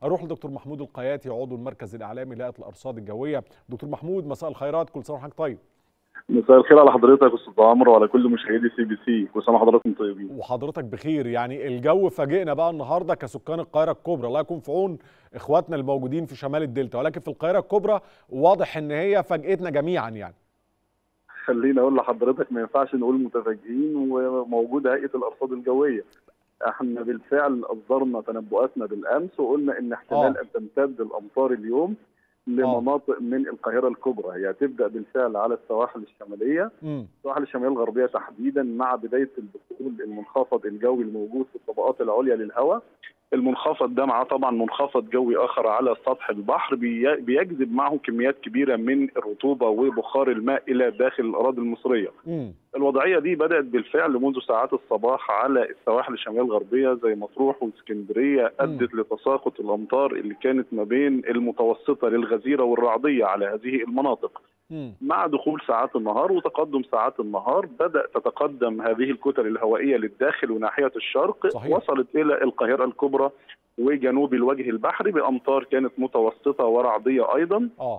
اروح لدكتور محمود القياتي عضو المركز الاعلامي لهيئه الارصاد الجويه دكتور محمود مساء الخيرات كل سنه وحضرتك طيب مساء الخير على حضرتك استاذ عمرو وعلى كل مشاهدي سي بي سي كل سنه وحضراتكم طيبين وحضرتك بخير يعني الجو فاجئنا بقى النهارده كسكان القاهره الكبرى الله يكون في عون اخواتنا الموجودين في شمال الدلتا ولكن في القاهره الكبرى واضح ان هي فاجئتنا جميعا يعني خليني اقول لحضرتك ما ينفعش نقول متفاجئين وموجوده هيئه الارصاد الجويه احنا بالفعل اصدرنا تنبؤاتنا بالامس وقلنا ان احتمال آه. ان تمتد الامطار اليوم لمناطق من القاهره الكبرى هي هتبدا بالفعل على السواحل الشماليه امم السواحل الشماليه الغربيه تحديدا مع بدايه الدخول المنخفض الجوي الموجود في الطبقات العليا للهواء المنخفض ده معاه طبعا منخفض جوي اخر على سطح البحر بي- بيجذب معه كميات كبيره من الرطوبه وبخار الماء الى داخل الاراضي المصريه امم الوضعيه دي بدات بالفعل منذ ساعات الصباح على السواحل الشماليه الغربيه زي مطروح واسكندريه ادت لتساقط الامطار اللي كانت ما بين المتوسطه للغزيره والرعديه على هذه المناطق امم مع دخول ساعات النهار وتقدم ساعات النهار بدا تتقدم هذه الكتل الهوائيه للداخل وناحيه الشرق صحيح. وصلت الى القاهره الكبرى وجنوب الوجه البحري بامطار كانت متوسطه ورعديه ايضا اه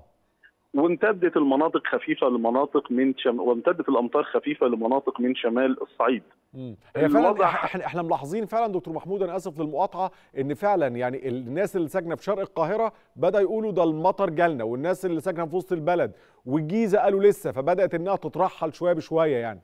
وامتدت المناطق خفيفه لمناطق من شم... وامتدت الامطار خفيفه لمناطق من شمال الصعيد امم هي فعلا الوضع- احنا احنا ملاحظين فعلا دكتور محمود انا اسف للمقاطعه ان فعلا يعني الناس اللي ساكنه في شرق القاهره بدا يقولوا ده المطر جالنا والناس اللي ساكنه في وسط البلد والجيزه قالوا لسه فبدات انها تترحل شويه بشويه يعني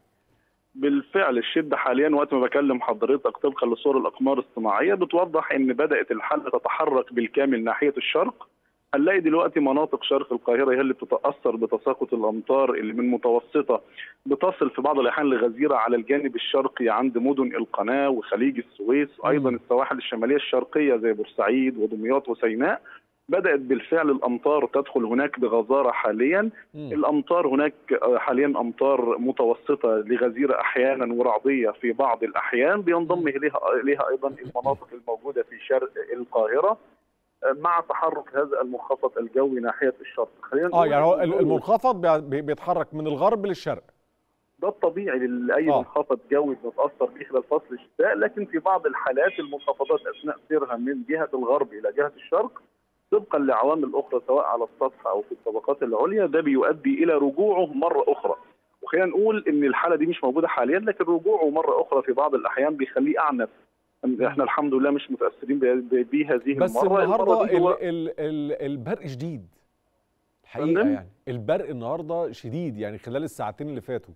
بالفعل الشده حاليا وقت ما بكلم حضرتك طبقا لصور الاقمار الصناعيه بتوضح ان بدات الحاله تتحرك بالكامل ناحيه الشرق هنلاقي دلوقتي مناطق شرق القاهره هي اللي بتتاثر بتساقط الامطار اللي من متوسطه بتصل في بعض الاحيان لغزيره على الجانب الشرقي عند مدن القناه وخليج السويس ايضا مم. السواحل الشماليه الشرقيه زي بورسعيد ودمياط وسيناء بدات بالفعل الامطار تدخل هناك بغزاره حاليا مم. الامطار هناك آه، حاليا امطار متوسطه لغزيره احيانا ورعديه في بعض الاحيان بينضم اليها اليها ايضا المناطق الموجوده في شرق القاهره آه، مع تحرك هذا المنخفض الجوي ناحيه الشرق خلينا اه نقول يعني هو إن ال- المنخفض بي- بي- بيتحرك من الغرب للشرق ده الطبيعي لاي آه. منخفض جوي بنتاثر به خلال فصل الشتاء لكن في بعض الحالات المنخفضات اثناء سيرها من جهه الغرب الى جهه الشرق طبقا لعوامل اخرى سواء على السطح او في الطبقات العليا ده بيؤدي الى رجوعه مره اخرى وخلينا نقول ان الحاله دي مش موجوده حاليا لكن رجوعه مره اخرى في بعض الاحيان بيخليه اعنف احنا الحمد لله مش متاثرين ب- ب- بهذه بس المره النهارده المرة دي ال هو- ال ال البرق شديد الحقيقه فندم؟ يعني البرق النهارده شديد يعني خلال الساعتين اللي فاتوا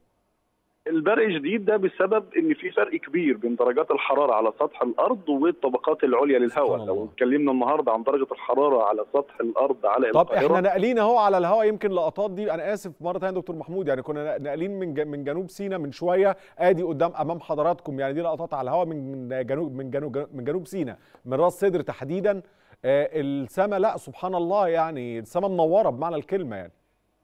البرق شديد ده بسبب ان في فرق كبير بين درجات الحراره على سطح الارض والطبقات العليا سبحان للهواء الله. لو اتكلمنا النهارده عن درجه الحراره على سطح الارض على طب القاهره احنا ناقلين اهو على الهواء يمكن لقطات دي انا اسف مره ثانيه دكتور محمود يعني كنا ناقلين من ج- من جنوب سيناء من شويه ادي قدام امام حضراتكم يعني دي لقطات على الهواء من جنوب من جنوب من جنوب سيناء من راس سدر تحديدا آه السماء لا سبحان الله يعني السماء منوره بمعنى الكلمه يعني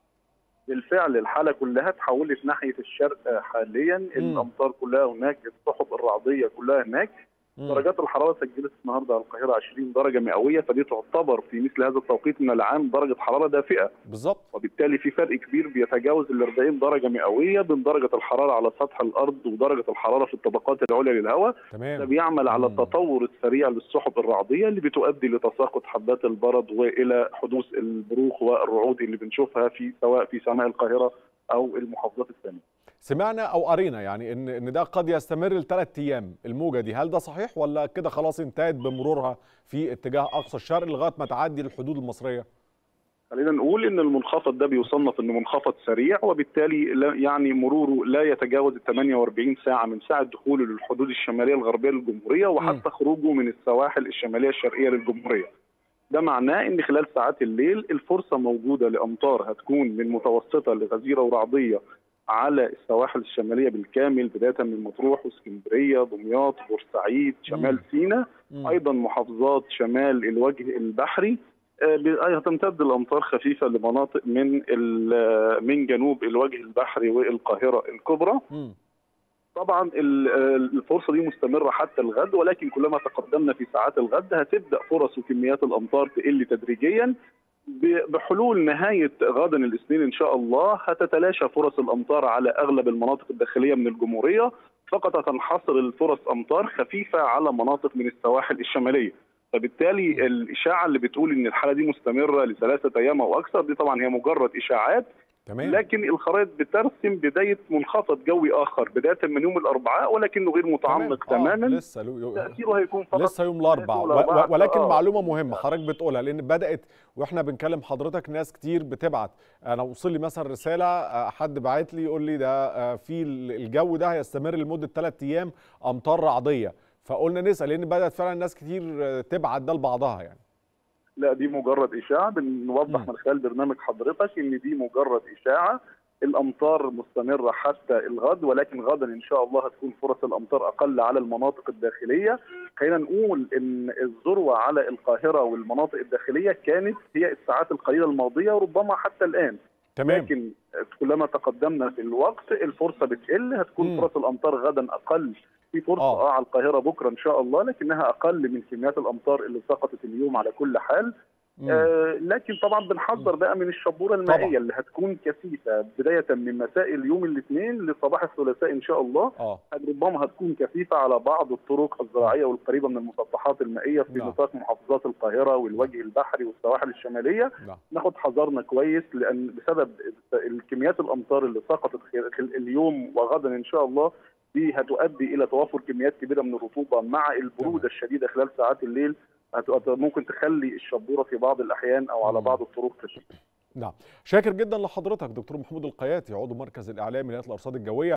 بالفعل الحاله كلها اتحولت ناحيه الشرق حاليا الامطار كلها هناك السحب الرعديه كلها هناك مم. درجات الحراره سجلت النهارده على القاهره 20 درجه مئويه فدي تعتبر في مثل هذا التوقيت من العام درجه حراره دافئه بالظبط وبالتالي في فرق كبير بيتجاوز ال 40 درجه مئويه بين درجه الحراره على سطح الارض ودرجه الحراره في الطبقات العليا للهواء ده تمام بيعمل على مم. التطور السريع للسحب الرعديه اللي بتؤدي لتساقط حبات البرد والى حدوث البروق والرعود اللي بنشوفها في سواء في سماء القاهره او المحافظات الثانيه. سمعنا او قرينا يعني ان ان ده قد يستمر لثلاث ايام الموجه دي هل ده صحيح ولا كده خلاص انتهت بمرورها في اتجاه اقصى الشرق لغايه ما تعدي الحدود المصريه خلينا نقول ان المنخفض ده بيصنف انه منخفض سريع وبالتالي لا يعني مروره لا يتجاوز ال 48 ساعه من ساعه دخوله للحدود الشماليه الغربيه للجمهوريه وحتى خروجه من السواحل الشماليه الشرقيه للجمهوريه. ده معناه ان خلال ساعات الليل الفرصه موجوده لامطار هتكون من متوسطه لغزيره ورعديه على السواحل الشماليه بالكامل بدايه من مطروح واسكندريه دمياط بورسعيد شمال مم. سيناء مم. ايضا محافظات شمال الوجه البحري آه، ب- آه، هتمتد الامطار خفيفه لمناطق من ال- من جنوب الوجه البحري والقاهره الكبرى مم. طبعا ال- آه، الفرصه دي مستمره حتى الغد ولكن كلما تقدمنا في ساعات الغد هتبدا فرص وكميات الامطار تقل تدريجيا ب- بحلول نهايه غدا الاثنين ان شاء الله هتتلاشى فرص الامطار على اغلب المناطق الداخليه من الجمهوريه فقط هتنحصر الفرص امطار خفيفه على مناطق من السواحل الشماليه فبالتالي الاشاعه اللي بتقول ان الحاله دي مستمره لثلاثه ايام او اكثر دي طبعا هي مجرد اشاعات تمام لكن الخرائط بترسم بدايه منخفض جوي اخر بدايه من يوم الاربعاء ولكنه غير متعمق تمام. آه، تماما لسه لو- تاثيره هيكون فقط لسه يوم الاربعاء يوم و- الأربعاء. و- ولكن آه. معلومه مهمه حضرتك بتقولها لان بدات واحنا بنكلم حضرتك ناس كتير بتبعت انا وصل لي مثلا رساله آه، حد باعت لي يقول لي ده آه، في ال- الجو ده هيستمر لمده ثلاث ايام امطار رعديه فقلنا نسال لان بدات فعلا ناس كتير آه، تبعت ده لبعضها يعني لا دي مجرد اشاعه بنوضح مم. من خلال برنامج حضرتك ان دي مجرد اشاعه الامطار مستمره حتى الغد ولكن غدا ان شاء الله هتكون فرص الامطار اقل على المناطق الداخليه خلينا نقول ان الذروه على القاهره والمناطق الداخليه كانت هي الساعات القليله الماضيه وربما حتى الان تمام لكن كلما تقدمنا في الوقت الفرصه بتقل هتكون مم. فرص الامطار غدا اقل في فرصه آه. اه على القاهره بكره ان شاء الله لكنها اقل من كميات الامطار اللي سقطت اليوم على كل حال مم. آه لكن طبعا بنحذر بقى من الشبوره المائيه طبعاً. اللي هتكون كثيفه بدايه من مساء اليوم الاثنين لصباح الثلاثاء ان شاء الله اه ربما هتكون كثيفه على بعض الطرق الزراعيه والقريبه من المسطحات المائيه في نعم. نطاق محافظات القاهره والوجه البحري والسواحل الشماليه نعم ناخد حذرنا كويس لان بسبب الكميات الامطار اللي سقطت خلال اليوم وغدا ان شاء الله دي هتؤدي الى توافر كميات كبيره من الرطوبه مع البروده تمام. الشديده خلال ساعات الليل هت- ممكن تخلي الشبوره في بعض الاحيان او على مم. بعض الطرق تشتد نعم شاكر جدا لحضرتك دكتور محمود القياتي عضو مركز الاعلام لهيئه الارصاد الجويه